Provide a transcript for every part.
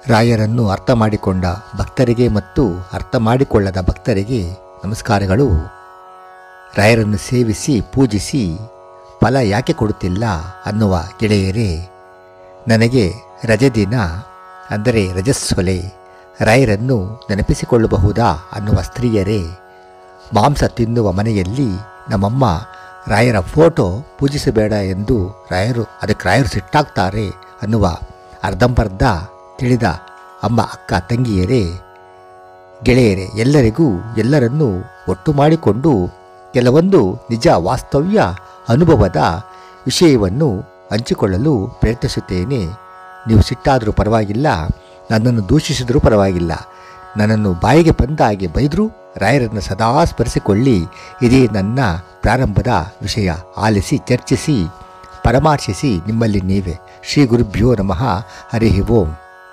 ರಾಯರನ್ನು ಅರ್ಥ ಮಾಡಿಕೊಂಡ ಭಕ್ತರಿಗೆ ಮತ್ತು ಅರ್ಥ ಮಾಡಿಕೊಳ್ಳದ ಭಕ್ತರಿಗೆ ನಮಸ್ಕಾರಗಳು ರಾಯರನ್ನು ಸೇವಿಸಿ ಪೂಜಿಸಿ ಫಲ ಯಾಕೆ ಕೊಡುತ್ತಿಲ್ಲ ಅನ್ನುವ ಗೆಳೆಯರೇ ನನಗೆ ರಜದಿನ ಅಂದರೆ ರಜಸ್ವಲೆ ರಾಯರನ್ನು ನೆನಪಿಸಿಕೊಳ್ಳಬಹುದಾ ಅನ್ನುವ ಸ್ತ್ರೀಯರೇ ಮಾಂಸ ತಿನ್ನುವ ಮನೆಯಲ್ಲಿ ನಮ್ಮಮ್ಮ ರಾಯರ ಫೋಟೋ ಪೂಜಿಸಬೇಡ ಎಂದು ರಾಯರು ಅದಕ್ಕೆ ರಾಯರು ಸಿಟ್ಟಾಗ್ತಾರೆ ಅನ್ನುವ ಅರ್ಧಂಬರ್ಧ ತಿಳಿದ ಅಮ್ಮ ಅಕ್ಕ ತಂಗಿಯರೇ ಗೆಳೆಯರೇ ಎಲ್ಲರಿಗೂ ಎಲ್ಲರನ್ನೂ ಒಟ್ಟು ಮಾಡಿಕೊಂಡು ಕೆಲವೊಂದು ನಿಜ ವಾಸ್ತವ್ಯ ಅನುಭವದ ವಿಷಯವನ್ನು ಹಂಚಿಕೊಳ್ಳಲು ಪ್ರಯತ್ನಿಸುತ್ತೇನೆ ನೀವು ಸಿಟ್ಟಾದರೂ ಪರವಾಗಿಲ್ಲ ನನ್ನನ್ನು ದೂಷಿಸಿದರೂ ಪರವಾಗಿಲ್ಲ ನನ್ನನ್ನು ಬಾಯಿಗೆ ಬಂದ ಹಾಗೆ ಬೈದರೂ ರಾಯರನ್ನು ಸದಾ ಸ್ಮರಿಸಿಕೊಳ್ಳಿ ಇದೇ ನನ್ನ ಪ್ರಾರಂಭದ ವಿಷಯ ಆಲಿಸಿ ಚರ್ಚಿಸಿ ಪರಾಮರ್ಶಿಸಿ ನಿಮ್ಮಲ್ಲಿ ನೀವೇ ಶ್ರೀ ಗುರುಭ್ಯೋ ನಮಃ ಹರಿ ಓಂ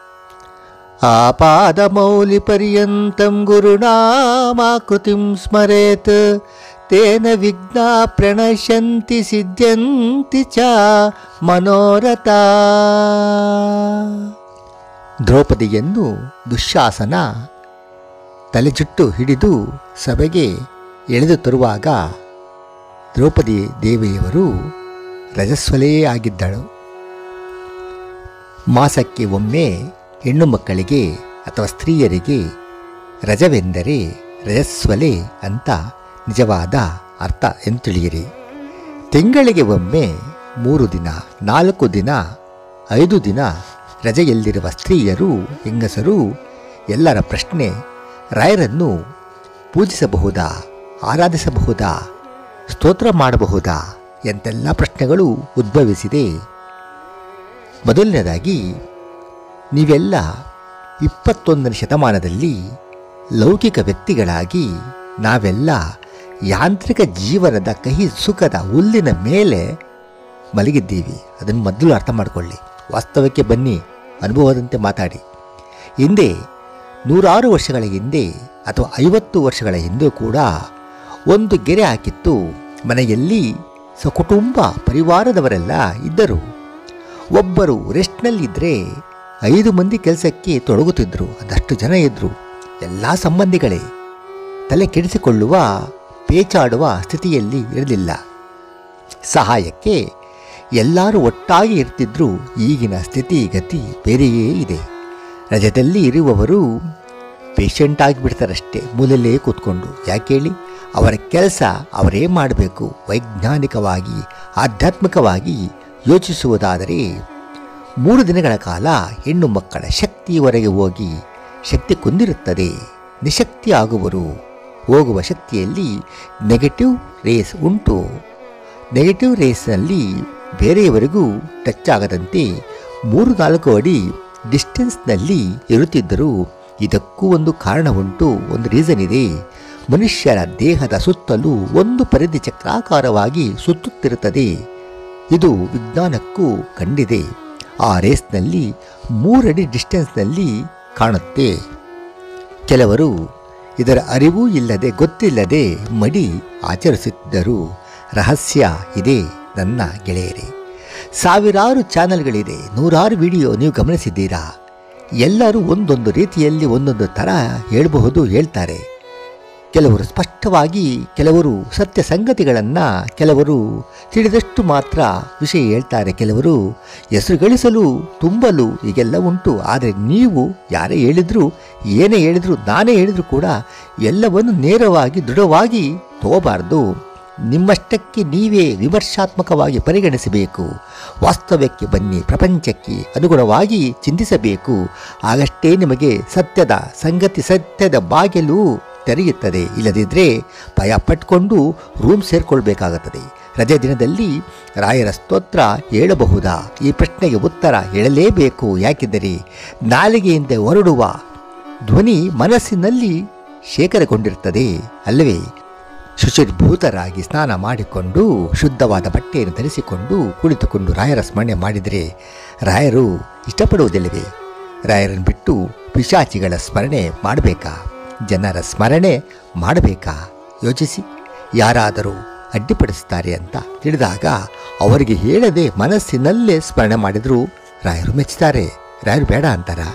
ಆಪಾದಮೌಲಿಪರ್ಯಂతం ಗುರುನಾಮಾಕೃತಿಂ ಸ್ಮರೇತ್ ತೇನ ವಿಘ್ನಾ ಪ್ರಣಶ್ಯಂತಿ ಸಿದ್ಧ್ಯಂತಿ ಚ ಮನೋರಥ ದ್ರೌಪದಿಯನ್ನು ದುಶ್ಯಾಸನ ತಲೆಜುಟ್ಟು ಹಿಡಿದು ಸಭೆಗೆ ಎಳೆದು ತರುವಾಗ ದ್ರೌಪದಿ ದೇವಿಯವರು ರಜಸ್ವಲೇ ಆಗಿದ್ದಳು ಮಾಸಕ್ಕೆ ಒಮ್ಮೆ ಹೆಣ್ಣು ಮಕ್ಕಳಿಗೆ ಅಥವಾ ಸ್ತ್ರೀಯರಿಗೆ ರಜವೆಂದರೆ ರಜಸ್ವಲೆ ಅಂತ ನಿಜವಾದ ಅರ್ಥ ಎಂದು ತಿಳಿಯಿರಿ ತಿಂಗಳಿಗೆ ಒಮ್ಮೆ ಮೂರು ದಿನ ನಾಲ್ಕು ದಿನ ಐದು ದಿನ ರಜೆಯಲ್ಲಿರುವ ಸ್ತ್ರೀಯರು ಹೆಂಗಸರು ಎಲ್ಲರ ಪ್ರಶ್ನೆ ರಾಯರನ್ನು ಪೂಜಿಸಬಹುದಾ ಆರಾಧಿಸಬಹುದಾ ಸ್ತೋತ್ರ ಮಾಡಬಹುದಾ ಎಂತೆಲ್ಲ ಪ್ರಶ್ನೆಗಳು ಉದ್ಭವಿಸಿದೆ ಮೊದಲನೇದಾಗಿ ನೀವೆಲ್ಲ ಇಪ್ಪತ್ತೊಂದನೇ ಶತಮಾನದಲ್ಲಿ ಲೌಕಿಕ ವ್ಯಕ್ತಿಗಳಾಗಿ ನಾವೆಲ್ಲ ಯಾಂತ್ರಿಕ ಜೀವನದ ಕಹಿ ಸುಖದ ಹುಲ್ಲಿನ ಮೇಲೆ ಮಲಗಿದ್ದೀವಿ ಅದನ್ನು ಮೊದಲು ಅರ್ಥ ಮಾಡಿಕೊಳ್ಳಿ ವಾಸ್ತವಕ್ಕೆ ಬನ್ನಿ ಅನುಭವದಂತೆ ಮಾತಾಡಿ ಹಿಂದೆ ನೂರಾರು ವರ್ಷಗಳ ಹಿಂದೆ ಅಥವಾ ಐವತ್ತು ವರ್ಷಗಳ ಹಿಂದೆ ಕೂಡ ಒಂದು ಗೆರೆ ಹಾಕಿತ್ತು ಮನೆಯಲ್ಲಿ ಸಕುಟುಂಬ ಪರಿವಾರದವರೆಲ್ಲ ಇದ್ದರು ಒಬ್ಬರು ರೆಸ್ಟ್ನಲ್ಲಿದ್ದರೆ ಐದು ಮಂದಿ ಕೆಲಸಕ್ಕೆ ತೊಡಗುತ್ತಿದ್ದರು ಅದಷ್ಟು ಜನ ಇದ್ದರು ಎಲ್ಲ ಸಂಬಂಧಿಗಳೇ ತಲೆ ಕೆಡಿಸಿಕೊಳ್ಳುವ ಪೇಚಾಡುವ ಸ್ಥಿತಿಯಲ್ಲಿ ಇರಲಿಲ್ಲ ಸಹಾಯಕ್ಕೆ ಎಲ್ಲರೂ ಒಟ್ಟಾಗಿ ಇರ್ತಿದ್ರು ಈಗಿನ ಸ್ಥಿತಿ ಗತಿ ಬೇರೆಯೇ ಇದೆ ರಜದಲ್ಲಿ ಇರುವವರು ಪೇಷಂಟ್ ಆಗಿಬಿಡ್ತಾರಷ್ಟೇ ಮೂಲೆಯಲ್ಲೇ ಕೂತ್ಕೊಂಡು ಯಾಕೆ ಹೇಳಿ ಅವರ ಕೆಲಸ ಅವರೇ ಮಾಡಬೇಕು ವೈಜ್ಞಾನಿಕವಾಗಿ ಆಧ್ಯಾತ್ಮಿಕವಾಗಿ ಯೋಚಿಸುವುದಾದರೆ ಮೂರು ದಿನಗಳ ಕಾಲ ಹೆಣ್ಣು ಮಕ್ಕಳ ಶಕ್ತಿ ಹೊರಗೆ ಹೋಗಿ ಶಕ್ತಿ ಕುಂದಿರುತ್ತದೆ ನಿಶಕ್ತಿ ಆಗುವರು ಹೋಗುವ ಶಕ್ತಿಯಲ್ಲಿ ನೆಗೆಟಿವ್ ರೇಸ್ ಉಂಟು ನೆಗೆಟಿವ್ ರೇಸ್ನಲ್ಲಿ ಬೇರೆಯವರಿಗೂ ಟಚ್ ಆಗದಂತೆ ಮೂರು ನಾಲ್ಕು ಅಡಿ ಡಿಸ್ಟೆನ್ಸ್ನಲ್ಲಿ ಇರುತ್ತಿದ್ದರು ಇದಕ್ಕೂ ಒಂದು ಕಾರಣ ಉಂಟು ಒಂದು ರೀಸನ್ ಇದೆ ಮನುಷ್ಯರ ದೇಹದ ಸುತ್ತಲೂ ಒಂದು ಪರಿಧಿ ಚಕ್ರಾಕಾರವಾಗಿ ಸುತ್ತುತ್ತಿರುತ್ತದೆ ಇದು ವಿಜ್ಞಾನಕ್ಕೂ ಕಂಡಿದೆ ಆ ರೇಸ್ನಲ್ಲಿ ಮೂರಡಿ ಡಿಸ್ಟೆನ್ಸ್ನಲ್ಲಿ ಕಾಣುತ್ತೆ ಕೆಲವರು ಇದರ ಅರಿವೂ ಇಲ್ಲದೆ ಗೊತ್ತಿಲ್ಲದೆ ಮಡಿ ಆಚರಿಸುತ್ತಿದ್ದರು ರಹಸ್ಯ ಇದೆ ನನ್ನ ಗೆಳೆಯರೇ ಸಾವಿರಾರು ಚಾನೆಲ್ಗಳಿದೆ ನೂರಾರು ವಿಡಿಯೋ ನೀವು ಗಮನಿಸಿದ್ದೀರಾ ಎಲ್ಲರೂ ಒಂದೊಂದು ರೀತಿಯಲ್ಲಿ ಒಂದೊಂದು ಥರ ಹೇಳಬಹುದು ಹೇಳ್ತಾರೆ ಕೆಲವರು ಸ್ಪಷ್ಟವಾಗಿ ಕೆಲವರು ಸತ್ಯ ಸಂಗತಿಗಳನ್ನು ಕೆಲವರು ತಿಳಿದಷ್ಟು ಮಾತ್ರ ವಿಷಯ ಹೇಳ್ತಾರೆ ಕೆಲವರು ಹೆಸರು ಗಳಿಸಲು ತುಂಬಲು ಈಗೆಲ್ಲ ಉಂಟು ಆದರೆ ನೀವು ಯಾರೇ ಹೇಳಿದ್ರು ಏನೇ ಹೇಳಿದ್ರು ನಾನೇ ಹೇಳಿದ್ರು ಕೂಡ ಎಲ್ಲವನ್ನು ನೇರವಾಗಿ ದೃಢವಾಗಿ ತಗೋಬಾರ್ದು ನಿಮ್ಮಷ್ಟಕ್ಕೆ ನೀವೇ ವಿಮರ್ಶಾತ್ಮಕವಾಗಿ ಪರಿಗಣಿಸಬೇಕು ವಾಸ್ತವ್ಯಕ್ಕೆ ಬನ್ನಿ ಪ್ರಪಂಚಕ್ಕೆ ಅನುಗುಣವಾಗಿ ಚಿಂತಿಸಬೇಕು ಆಗಷ್ಟೇ ನಿಮಗೆ ಸತ್ಯದ ಸಂಗತಿ ಸತ್ಯದ ಬಾಗಿಲು ತೆರೆಯುತ್ತದೆ ಇಲ್ಲದಿದ್ದರೆ ಭಯ ಪಟ್ಕೊಂಡು ರೂಮ್ ಸೇರಿಕೊಳ್ಬೇಕಾಗುತ್ತದೆ ರಜೆ ದಿನದಲ್ಲಿ ರಾಯರ ಸ್ತೋತ್ರ ಹೇಳಬಹುದಾ ಈ ಪ್ರಶ್ನೆಗೆ ಉತ್ತರ ಹೇಳಲೇಬೇಕು ಯಾಕೆಂದರೆ ನಾಲಿಗೆಯಿಂದ ಹೊರಡುವ ಧ್ವನಿ ಮನಸ್ಸಿನಲ್ಲಿ ಶೇಖರಗೊಂಡಿರುತ್ತದೆ ಅಲ್ಲವೇ ಶುಚಿರ್ಭೂತರಾಗಿ ಸ್ನಾನ ಮಾಡಿಕೊಂಡು ಶುದ್ಧವಾದ ಬಟ್ಟೆಯನ್ನು ಧರಿಸಿಕೊಂಡು ಕುಳಿತುಕೊಂಡು ರಾಯರ ಸ್ಮರಣೆ ಮಾಡಿದರೆ ರಾಯರು ಇಷ್ಟಪಡುವುದಿಲ್ಲವೇ ರಾಯರನ್ನು ಬಿಟ್ಟು ಪಿಶಾಚಿಗಳ ಸ್ಮರಣೆ ಮಾಡಬೇಕಾ ಜನರ ಸ್ಮರಣೆ ಮಾಡಬೇಕಾ ಯೋಚಿಸಿ ಯಾರಾದರೂ ಅಡ್ಡಿಪಡಿಸ್ತಾರೆ ಅಂತ ತಿಳಿದಾಗ ಅವರಿಗೆ ಹೇಳದೆ ಮನಸ್ಸಿನಲ್ಲೇ ಸ್ಮರಣೆ ಮಾಡಿದರೂ ರಾಯರು ಮೆಚ್ಚುತ್ತಾರೆ ರಾಯರು ಬೇಡ ಅಂತಾರ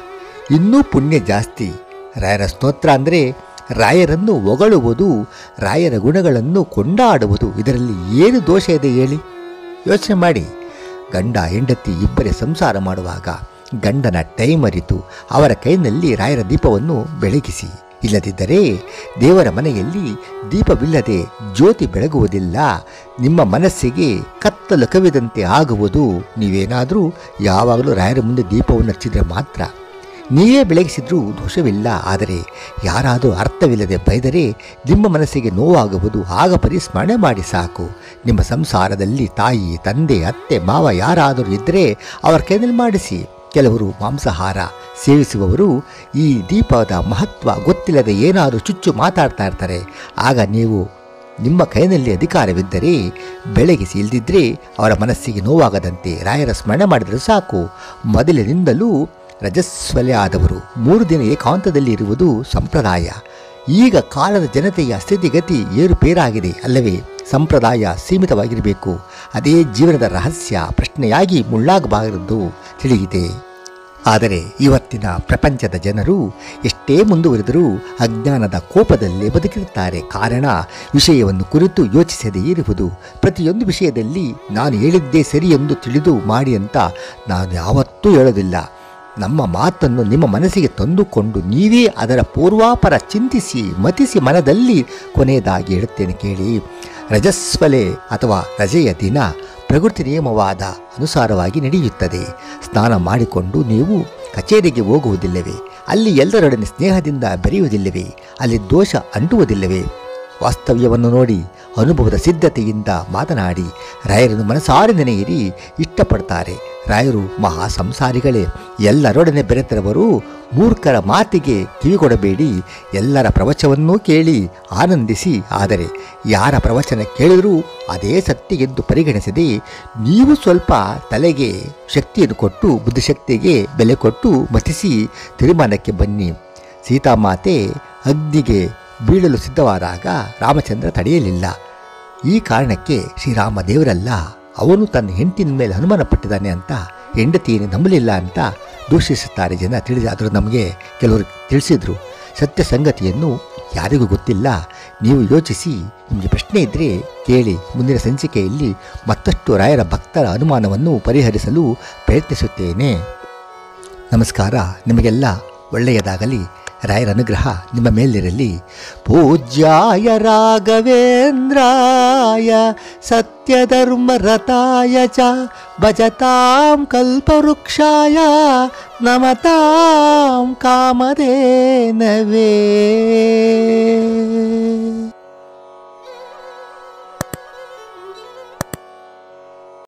ಇನ್ನೂ ಪುಣ್ಯ ಜಾಸ್ತಿ ರಾಯರ ಸ್ತೋತ್ರ ಅಂದರೆ ರಾಯರನ್ನು ಹೊಗಳುವುದು ರಾಯರ ಗುಣಗಳನ್ನು ಕೊಂಡಾಡುವುದು ಇದರಲ್ಲಿ ಏನು ದೋಷ ಇದೆ ಹೇಳಿ ಯೋಚನೆ ಮಾಡಿ ಗಂಡ ಹೆಂಡತಿ ಇಬ್ಬರೇ ಸಂಸಾರ ಮಾಡುವಾಗ ಗಂಡನ ಟೈಮ್ ಅರಿತು ಅವರ ಕೈನಲ್ಲಿ ರಾಯರ ದೀಪವನ್ನು ಬೆಳಗಿಸಿ ಇಲ್ಲದಿದ್ದರೆ ದೇವರ ಮನೆಯಲ್ಲಿ ದೀಪವಿಲ್ಲದೆ ಜ್ಯೋತಿ ಬೆಳಗುವುದಿಲ್ಲ ನಿಮ್ಮ ಮನಸ್ಸಿಗೆ ಕತ್ತಲು ಕವಿದಂತೆ ಆಗುವುದು ನೀವೇನಾದರೂ ಯಾವಾಗಲೂ ರಾಯರ ಮುಂದೆ ದೀಪವನ್ನು ಹಚ್ಚಿದರೆ ಮಾತ್ರ ನೀವೇ ಬೆಳಗಿಸಿದ್ರೂ ದೋಷವಿಲ್ಲ ಆದರೆ ಯಾರಾದರೂ ಅರ್ಥವಿಲ್ಲದೆ ಬೈದರೆ ನಿಮ್ಮ ಮನಸ್ಸಿಗೆ ನೋವಾಗುವುದು ಆಗ ಪರಿಸ್ಮರಣೆ ಮಾಡಿ ಸಾಕು ನಿಮ್ಮ ಸಂಸಾರದಲ್ಲಿ ತಾಯಿ ತಂದೆ ಅತ್ತೆ ಮಾವ ಯಾರಾದರೂ ಇದ್ದರೆ ಅವರ ಕೈನಲ್ಲಿ ಮಾಡಿಸಿ ಕೆಲವರು ಮಾಂಸಾಹಾರ ಸೇವಿಸುವವರು ಈ ದೀಪದ ಮಹತ್ವ ಗೊತ್ತಿಲ್ಲದೆ ಏನಾದರೂ ಚುಚ್ಚು ಮಾತಾಡ್ತಾ ಇರ್ತಾರೆ ಆಗ ನೀವು ನಿಮ್ಮ ಕೈನಲ್ಲಿ ಅಧಿಕಾರವಿದ್ದರೆ ಬೆಳಗಿಸಿ ಇಲ್ದಿದ್ರೆ ಅವರ ಮನಸ್ಸಿಗೆ ನೋವಾಗದಂತೆ ರಾಯರ ಸ್ಮರಣೆ ಮಾಡಿದರೆ ಸಾಕು ಮೊದಲಿನಿಂದಲೂ ರಜಸ್ವಲೆ ಆದವರು ಮೂರು ದಿನ ಏಕಾಂತದಲ್ಲಿ ಇರುವುದು ಸಂಪ್ರದಾಯ ಈಗ ಕಾಲದ ಜನತೆಯ ಸ್ಥಿತಿಗತಿ ಏರುಪೇರಾಗಿದೆ ಅಲ್ಲವೇ ಸಂಪ್ರದಾಯ ಸೀಮಿತವಾಗಿರಬೇಕು ಅದೇ ಜೀವನದ ರಹಸ್ಯ ಪ್ರಶ್ನೆಯಾಗಿ ಮುಳ್ಳಾಗಬಾರದು ತಿಳಿಯಿದೆ ಆದರೆ ಇವತ್ತಿನ ಪ್ರಪಂಚದ ಜನರು ಎಷ್ಟೇ ಮುಂದುವರೆದರೂ ಅಜ್ಞಾನದ ಕೋಪದಲ್ಲೇ ಬದುಕಿರುತ್ತಾರೆ ಕಾರಣ ವಿಷಯವನ್ನು ಕುರಿತು ಯೋಚಿಸದೇ ಇರುವುದು ಪ್ರತಿಯೊಂದು ವಿಷಯದಲ್ಲಿ ನಾನು ಹೇಳಿದ್ದೇ ಸರಿ ಎಂದು ತಿಳಿದು ಮಾಡಿ ಅಂತ ನಾನು ಯಾವತ್ತೂ ಹೇಳೋದಿಲ್ಲ ನಮ್ಮ ಮಾತನ್ನು ನಿಮ್ಮ ಮನಸ್ಸಿಗೆ ತಂದುಕೊಂಡು ನೀವೇ ಅದರ ಪೂರ್ವಾಪರ ಚಿಂತಿಸಿ ಮತಿಸಿ ಮನದಲ್ಲಿ ಕೊನೆಯದಾಗಿ ಹೇಳುತ್ತೇನೆ ಕೇಳಿ ರಜಸ್ವಲೆ ಅಥವಾ ರಜೆಯ ದಿನ ಪ್ರಕೃತಿ ನಿಯಮವಾದ ಅನುಸಾರವಾಗಿ ನಡೆಯುತ್ತದೆ ಸ್ನಾನ ಮಾಡಿಕೊಂಡು ನೀವು ಕಚೇರಿಗೆ ಹೋಗುವುದಿಲ್ಲವೇ ಅಲ್ಲಿ ಎಲ್ಲರೊಡನೆ ಸ್ನೇಹದಿಂದ ಬೆರೆಯುವುದಿಲ್ಲವೇ ಅಲ್ಲಿ ದೋಷ ಅಂಟುವುದಿಲ್ಲವೇ ವಾಸ್ತವ್ಯವನ್ನು ನೋಡಿ ಅನುಭವದ ಸಿದ್ಧತೆಯಿಂದ ಮಾತನಾಡಿ ರಾಯರನ್ನು ಮನಸಾರಿ ನೆನೆಯಿರಿ ಇಷ್ಟಪಡ್ತಾರೆ ರಾಯರು ಮಹಾ ಸಂಸಾರಿಗಳೇ ಎಲ್ಲರೊಡನೆ ಬೆರೆತಿರುವರು ಮೂರ್ಖರ ಮಾತಿಗೆ ಕಿವಿಗೊಡಬೇಡಿ ಎಲ್ಲರ ಪ್ರವಚನವನ್ನೂ ಕೇಳಿ ಆನಂದಿಸಿ ಆದರೆ ಯಾರ ಪ್ರವಚನ ಕೇಳಿದರೂ ಅದೇ ಸತ್ಯ ಎಂದು ಪರಿಗಣಿಸದೆ ನೀವು ಸ್ವಲ್ಪ ತಲೆಗೆ ಶಕ್ತಿಯನ್ನು ಕೊಟ್ಟು ಬುದ್ಧಿಶಕ್ತಿಗೆ ಬೆಲೆ ಕೊಟ್ಟು ಮತಿಸಿ ತೀರ್ಮಾನಕ್ಕೆ ಬನ್ನಿ ಸೀತಾಮಾತೆ ಅಗ್ನಿಗೆ ಬೀಳಲು ಸಿದ್ಧವಾದಾಗ ರಾಮಚಂದ್ರ ತಡೆಯಲಿಲ್ಲ ಈ ಕಾರಣಕ್ಕೆ ಶ್ರೀರಾಮ ದೇವರಲ್ಲ ಅವನು ತನ್ನ ಹೆಂಡತಿನ ಮೇಲೆ ಅನುಮಾನ ಪಟ್ಟಿದ್ದಾನೆ ಅಂತ ಹೆಂಡತಿಯನ್ನು ನಂಬಲಿಲ್ಲ ಅಂತ ದೂಷಿಸುತ್ತಾರೆ ಜನ ತಿಳಿದಾದರೂ ನಮಗೆ ಕೆಲವರು ತಿಳಿಸಿದ್ರು ಸತ್ಯ ಸಂಗತಿಯನ್ನು ಯಾರಿಗೂ ಗೊತ್ತಿಲ್ಲ ನೀವು ಯೋಚಿಸಿ ನಿಮಗೆ ಪ್ರಶ್ನೆ ಇದ್ದರೆ ಕೇಳಿ ಮುಂದಿನ ಸಂಚಿಕೆಯಲ್ಲಿ ಮತ್ತಷ್ಟು ರಾಯರ ಭಕ್ತರ ಅನುಮಾನವನ್ನು ಪರಿಹರಿಸಲು ಪ್ರಯತ್ನಿಸುತ್ತೇನೆ ನಮಸ್ಕಾರ ನಿಮಗೆಲ್ಲ ಒಳ್ಳೆಯದಾಗಲಿ ರಾಯರ ಅನುಗ್ರಹ ನಿಮ್ಮ ಮೇಲಿರಲಿ ಪೂಜ್ಯಾಯ ರಾಘವೇಂದ್ರಾಯ ಸತ್ಯಧರ್ಮರತಾಯ ಚ ಭಜತಾಂ ಕಲ್ಪವೃಕ್ಷಾಯ ನಮತಾಂ ಕಾಮಧೇನವೇ